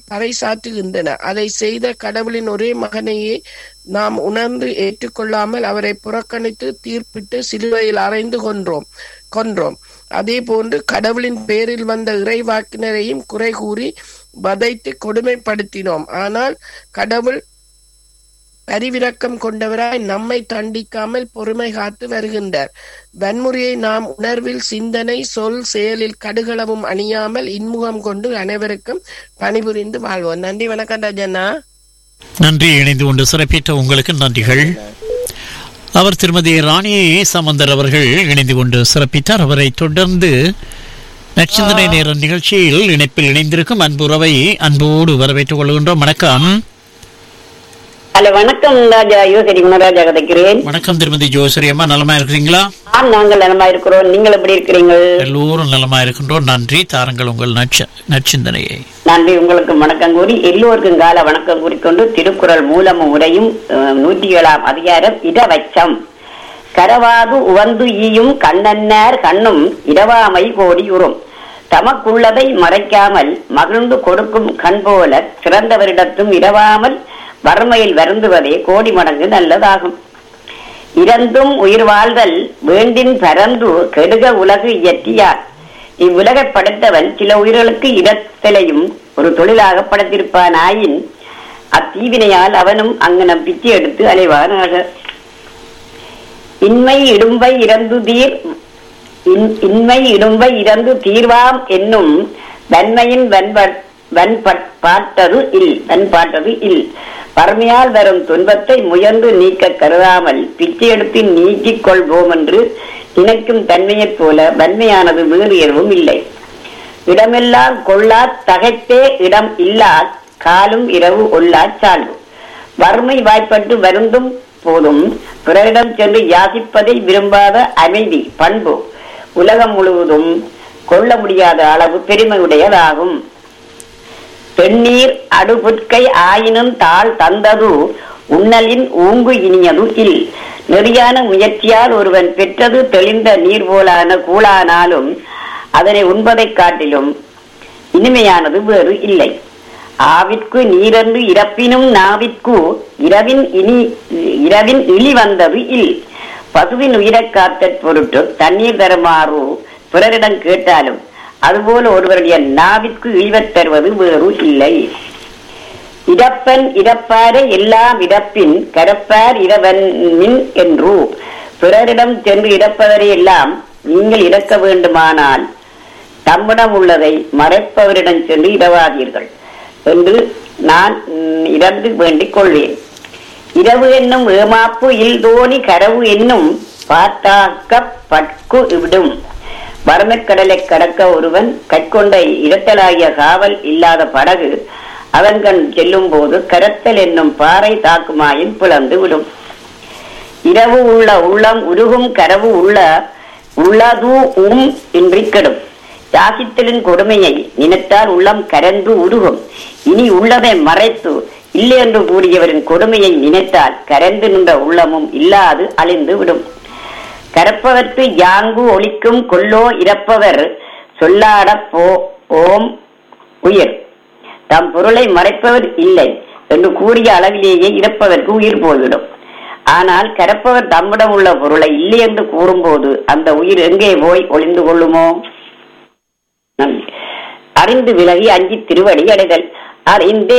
பறைசாற்றுகின்றன அதை செய்த கடவுளின் ஒரே மகனையே நாம் உணர்ந்து ஏற்றுக்கொள்ளாமல் அவரை புறக்கணித்து தீர்ப்பிட்டு சிலுவையில் அறைந்து கொன்றோம் கொன்றோம் அதே போன்று கடவுளின் பேரில் வந்த இறைவாக்கினரையும் குறை கூறி வதைத்து கொடுமைப்படுத்தினோம் ஆனால் கடவுள் பரிவிரக்கம் கொண்டவராய் நம்மை தண்டிக்காமல் பொறுமை காத்து வருகின்றார் வன்முறையை நாம் உணர்வில் சிந்தனை சொல் செயலில் கடுகளவும் அணியாமல் இன்முகம் கொண்டு அனைவருக்கும் பணிபுரிந்து வாழ்வோம் நன்றி வணக்கம் ராஜண்ணா நன்றி இணைந்து கொண்டு சிறப்பித்த உங்களுக்கு நன்றிகள் அவர் திருமதி ராணி சமந்தர் அவர்கள் இணைந்து கொண்டு சிறப்பித்தார் அவரை தொடர்ந்து நச்சிந்தனை நேர நிகழ்ச்சியில் இணைப்பில் இணைந்திருக்கும் அன்பு உறவை அன்போடு வரவேற்றுக் கொள்கின்றோம் வணக்கம் ஹலோ வணக்கம் ராஜா யோசரி குணராஜா கதைக்கிறேன் வணக்கம் திருமதி ஜோசரி அம்மா நலமா இருக்கிறீங்களா ஆம் நாங்கள் நலமா இருக்கிறோம் நீங்கள் எப்படி இருக்கிறீர்கள் எல்லோரும் நலமா இருக்கின்றோம் நன்றி தாருங்கள் உங்கள் நச்ச நச்சிந்தனையை நன்றி உங்களுக்கு வணக்கம் கூறி எல்லோருக்கும் கால வணக்கம் கூறிக்கொண்டு திருக்குறள் மூலமும் உரையும் அஹ், நூற்றி ஏழாம் அதிகாரம் இடவச்சம் கரவாது உவந்து ஈயும் கண்ணன்னார் கண்ணும் இரவாமை கோடி உறும் தமக்குள்ளதை மறைக்காமல் மகிழ்ந்து கொடுக்கும் கண் போல சிறந்தவரிடத்தும் இரவாமல் வறுமையில் வருந்துவதே கோடி மடங்கு நல்லதாகும் இறந்தும் உயிர் வாழ்தல் வேண்டின் பரந்து கெடுக உலகு இயற்றியார் இவ்வுலகை படைத்தவன் சில உயிர்களுக்கு இடத்தலையும் ஒரு தொழிலாக படைத்திருப்பானாயின் அத்தீவினையால் அவனும் அங்கனம் பிச்சை எடுத்து அலைவானாக இன்மை இடும்பை இறந்து தீர் இன்- இன்மை இடும்பை இறந்து தீர்வாம் என்னும் வன்மையின் வன்பட் வன்பட் பாட்டது இல் வன்பாட்டது இல் வறுமையால் வரும் துன்பத்தை முயன்று நீக்க கருதாமல் பிச்சை எடுத்து நீக்கிக் கொள்வோம் என்று நினைக்கும் தன்மையைப் போல வன்மையானது வேறு எதுவும் இல்லை இடமெல்லாம் கொள்ளா தகைத்தே இடம் இல்லா காலும் இரவு ஒல்லா சால்வு வறுமை வாய்ப்பட்டு வருந்தும் போதும் பிறரிடம் சென்று யாசிப்பதை விரும்பாத அமைதி பண்பு உலகம் முழுவதும் கொள்ள முடியாத அளவு பெருமையுடையதாகும் பெண்ணீர் அடுபுட்கை ஆயினும் தாள் தந்தது உண்ணலின் ஊங்கு இனியது இல் நெறியான முயற்சியால் ஒருவன் பெற்றது தெளிந்த நீர் போலான கூழானாலும் அதனை உண்பதைக் காட்டிலும் இனிமையானது வேறு இல்லை ஆவிற்கு நீரென்று இறப்பினும் நாவிற்கு இரவின் இனி இரவின் இழி வந்தது இல் பசுவின் உயிரைக் காத்தற் பொருட்டு தண்ணீர் தருமாறு பிறரிடம் கேட்டாலும் அதுபோல ஒருவருடைய நாவிற்கு இழிவத் தருவது வேறு இல்லை இடப்பன் இடப்பாரை எல்லாம் இடப்பின் கரப்பார் இடவன் மின் என்று பிறரிடம் சென்று இடப்பவரை எல்லாம் நீங்கள் இறக்க வேண்டுமானால் தம்மிடம் உள்ளதை மறைப்பவரிடம் சென்று இடவாதீர்கள் என்று நான் ம், இறந்து வேண்டிக் கொள்வேன் இரவு என்னும் ஏமாப்பு இல் தோணி கரவு என்னும் பாட்டாக்க பட்கு விடும் வறுமைக்கடலை கடக்க ஒருவன் கற்கொண்ட இரட்டலாகிய காவல் இல்லாத படகு அவன் கண் செல்லும் போது கரத்தல் என்னும் பாறை தாக்குமாயின் பிளந்து விடும் இரவு உள்ள உள்ளம் உருகும் கரவு உள்ள உள்ளது உம் இன்றி கெடும் யாசித்தலின் கொடுமையை நினைத்தால் உள்ளம் கரந்து உருகும் இனி உள்ளதை மறைத்து இல்லை என்று கூறியவரின் கொடுமையை நினைத்தால் கரந்து நின்ற உள்ளமும் இல்லாது அழிந்து விடும் கரப்பவர்க்கு யாங்கு ஒலிக்கும் கொல்லோ இறப்பவர் சொல்லாட போ ஓம் உயிர் தம் பொருளை மறைப்பவர் இல்லை என்று கூறிய அளவிலேயே இறப்பதற்கு உயிர் போய்விடும் ஆனால் கரப்பவர் தம்மிடம் உள்ள பொருளை இல்லை என்று கூறும்போது அந்த உயிர் எங்கே போய் ஒளிந்து கொள்ளுமோ நன்றி. அறிந்து விலகி அஞ்சி திருவடி அடைதல் அறிந்தே